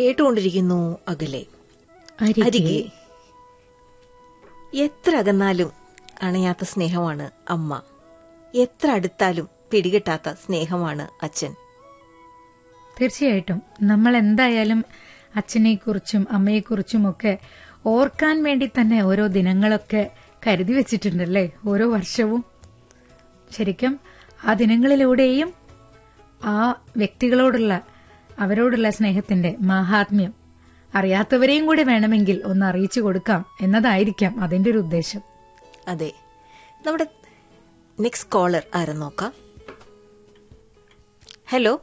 കേട്ടുകൊണ്ടിരിക്കുന്നു അകലെ അരികെ അരികെ എത്ര അകന്നാലും അണയാത്ത സ്നേഹമാണ് അമ്മ എത്ര അടുത്താലും പിടികിട്ടാത്ത സ്നേഹമാണ് അച്ഛൻ തീർച്ചയായിട്ടും നമ്മൾ എന്തായാലും അച്ഛനെക്കുറിച്ചും അമ്മയെക്കുറിച്ചും ഒക്കെ ഓർക്കാൻ വേണ്ടി തന്നെ ഓരോ ദിനങ്ങളൊക്കെ കരുതി വെച്ചിട്ടുണ്ടല്ലേ ഓരോ വർഷവും ശരിക്കും ആ ദിനങ്ങളിലൂടെയും ആ വ്യക്തികളോടുള്ള അവരോടുള്ള സ്നേഹത്തിന്റെ മാഹാത്മ്യം അറിയാത്തവരെയും കൂടി വേണമെങ്കിൽ ഒന്ന് അറിയിച്ചു കൊടുക്കാം എന്നതായിരിക്കാം അതിന്റെ ഒരു ഉദ്ദേശം അതെ നമ്മുടെ നെക്സ്റ്റ് കോളർ ആരെന്ന് നോക്കാം ഹലോ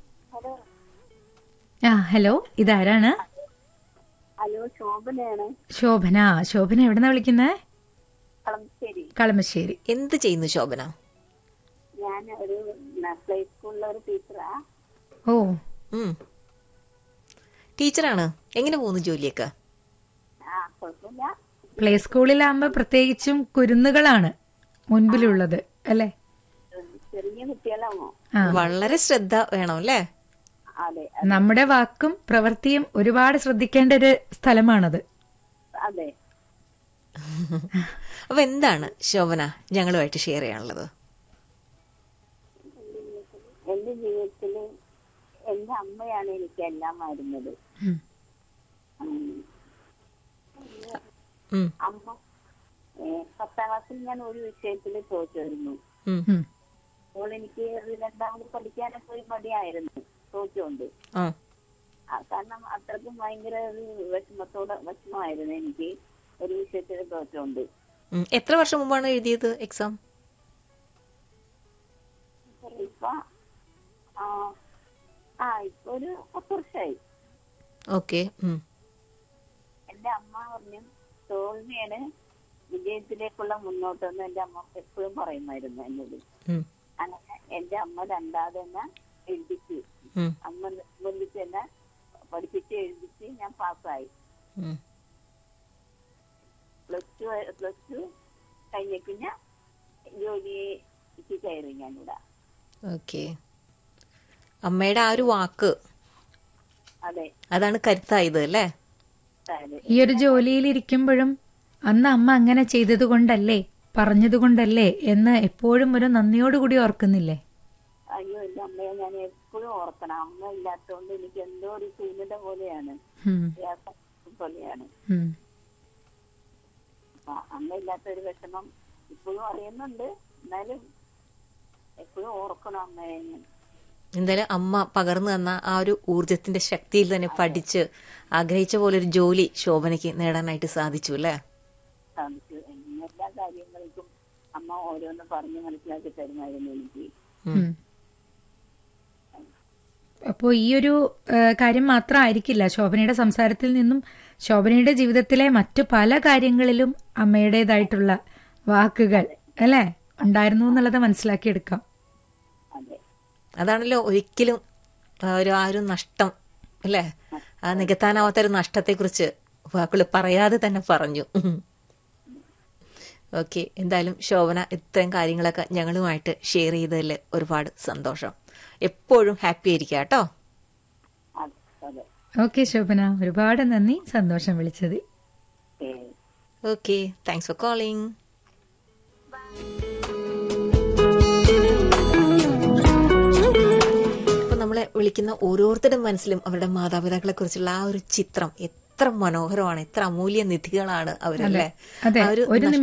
ആ ഹലോ ഇതാരാണ് ഹലോ ശോഭനയാണ് ശോഭന ശോഭന എവിടെന്നാ വിളിക്കുന്നത് കളമശ്ശേരി കളമശ്ശേരി എന്ത് ചെയ്യുന്നു ശോഭന ഞാൻ ഒരു പ്ലേ സ്കൂളിലെ ഒരു ടീച്ചറാ ഓ ഉം. ടീച്ചറാണ് എങ്ങനെ പോകുന്നു ജോലിയൊക്കെ ആ കുഴപ്പമില്ല പ്ലേ സ്കൂളിലാകുമ്പോ പ്രത്യേകിച്ചും കുരുന്നുകളാണ് മുൻപിലുള്ളത് അല്ലേ ചെറിയ കുട്ടികളാണോ ആ വളരെ ശ്രദ്ധ വേണം അല്ലേ അതെ നമ്മുടെ വാക്കും പ്രവൃത്തിയും ഒരുപാട് ശ്രദ്ധിക്കേണ്ട ഒരു സ്ഥലമാണത് അതെ അപ്പൊ എന്താണ് ശോഭന ഞങ്ങളുമായിട്ട് ഷെയർ ചെയ്യാനുള്ളത് എന്റെ ജീവിതത്തില് എന്റെ അമ്മയാണ് എനിക്ക് എല്ലാം ആയിരുന്നത് ഉം. ഉം. ഉം, അമ്മ ഏ, പത്താം ക്ലാസ്സിൽ ഞാൻ ഒരു വിഷയത്തിൽ തോറ്റുവരുന്നു ഉം, ഉം. അപ്പോൾ എനിക്ക് അത് രണ്ടാമത് പഠിക്കാനൊക്കെ ഒരു മടിയായിരുന്നു തോറ്റുകൊണ്ട് ആ, ആ, കാരണം അത്രയ്ക്കും ഭയങ്കര ഒരു വിഷമത്തോടെ വിഷമമായിരുന്നു എനിക്ക് ഒരു വിഷയത്തിൽ തോറ്റുകൊണ്ട് ഉം. എത്ര വർഷം മുമ്പാണ് എഴുതിയത് എക്സാം ഇപ്പൊ ആ ആ ഇപ്പൊ ഒരു പത്ത് വർഷമായി ഓക്കെ എന്റെ അമ്മ പറഞ്ഞു തോൽവിയാണ് വിജയത്തിലേക്കുള്ള മുന്നോട്ടെന്ന് എന്റെ അമ്മ എപ്പോഴും പറയുമായിരുന്നു എന്നോട് അങ്ങനെ എന്റെ അമ്മ രണ്ടാമത് തന്നെ എഴുതിച്ച് അമ്മ നിർബന്ധിച്ച് തന്നെ പഠിപ്പിച്ച് എഴുതിച്ച് ഞാൻ പാസ്സായി പ്ലസ് ടു പ്ലസ് ടു കഴിഞ്ഞ പിന്നെ ജോലിക്ക് കയറി ഞാനിവിടെ ഓക്കെ അമ്മയുടെ ആ ഒരു വാക്ക് അതെ അതാണ് കരുത്തായത് അല്ലേ അതെ ഈ ഒരു ജോലിയിൽ ഇരിക്കുമ്പോഴും അന്ന് അമ്മ അങ്ങനെ ചെയ്തതുകൊണ്ടല്ലേ പറഞ്ഞതുകൊണ്ടല്ലേ എന്ന് എപ്പോഴും ഒരു നന്ദിയോടുകൂടി ഓർക്കുന്നില്ലേ അയ്യോ എന്റെ അമ്മയെ ഞാൻ എപ്പോഴും ഓർക്കണം അമ്മ ഇല്ലാത്തതുകൊണ്ട് എനിക്ക് എന്തോ ഒരു ശൂന്യത പോലെയാണ് ഉം, പ്രയാസം പോലെയാണ് ഉം. അപ്പൊ അമ്മ ഇല്ലാത്ത ഒരു വിഷമം ഇപ്പോഴും അറിയുന്നുണ്ട് എന്നാലും എപ്പോഴും ഓർക്കണം അമ്മയെ ഞാൻ. എന്തായാലും അമ്മ പകർന്നു തന്ന ആ ഒരു ഊർജത്തിന്റെ ശക്തിയിൽ തന്നെ പഠിച്ച് ആഗ്രഹിച്ച പോലെ ഒരു ജോലി ശോഭനയ്ക്ക് നേടാനായിട്ട് സാധിച്ചു അല്ലേ സാധിച്ചു എല്ലാ കാര്യങ്ങൾക്കും അമ്മ ഓരോന്ന് പറഞ്ഞ് മനസ്സിലാക്കി തരുമായിരുന്നു എനിക്ക് ഉം. അപ്പോ ഈ ഒരു ഏഹ്, കാര്യം മാത്രമായിരിക്കില്ല ശോഭനയുടെ സംസാരത്തിൽ നിന്നും ശോഭനയുടെ ജീവിതത്തിലെ മറ്റു പല കാര്യങ്ങളിലും അമ്മയുടേതായിട്ടുള്ള വാക്കുകൾ അല്ലേ ഉണ്ടായിരുന്നു എന്നുള്ളത് മനസ്സിലാക്കിയെടുക്കാം അതെ അതാണല്ലോ ഒരിക്കലും ആ ഒരു ആ ഒരു നഷ്ടം അല്ലേ ആ നികത്താനാവാത്ത ഒരു നഷ്ടത്തെക്കുറിച്ച് വാക്കുകൾ പറയാതെ തന്നെ പറഞ്ഞു ഓക്കെ എന്തായാലും ശോഭന ഇത്രയും കാര്യങ്ങളൊക്കെ ഞങ്ങളുമായിട്ട് ഷെയർ ചെയ്തതിൽ ഒരുപാട് സന്തോഷം എപ്പോഴും ഹാപ്പി ആയിരിക്കുക കേട്ടോ അതെ അതെ ഓക്കെ ശോഭന ഒരുപാട് നന്ദി സന്തോഷം വിളിച്ചത് ഏ, ഓക്കെ താങ്ക്സ് ഫോർ കോളിംഗ് അപ്പൊ നമ്മളെ വിളിക്കുന്ന ഓരോരുത്തരുടെ മനസ്സിലും അവരുടെ മാതാപിതാക്കളെ കുറിച്ചുള്ള ആ ഒരു ചിത്രം എത്ര മനോഹരമാണ് എത്ര അമൂല്യ നിധികളാണ് അവരല്ലേ അതെ ആ ഒരു ഒരു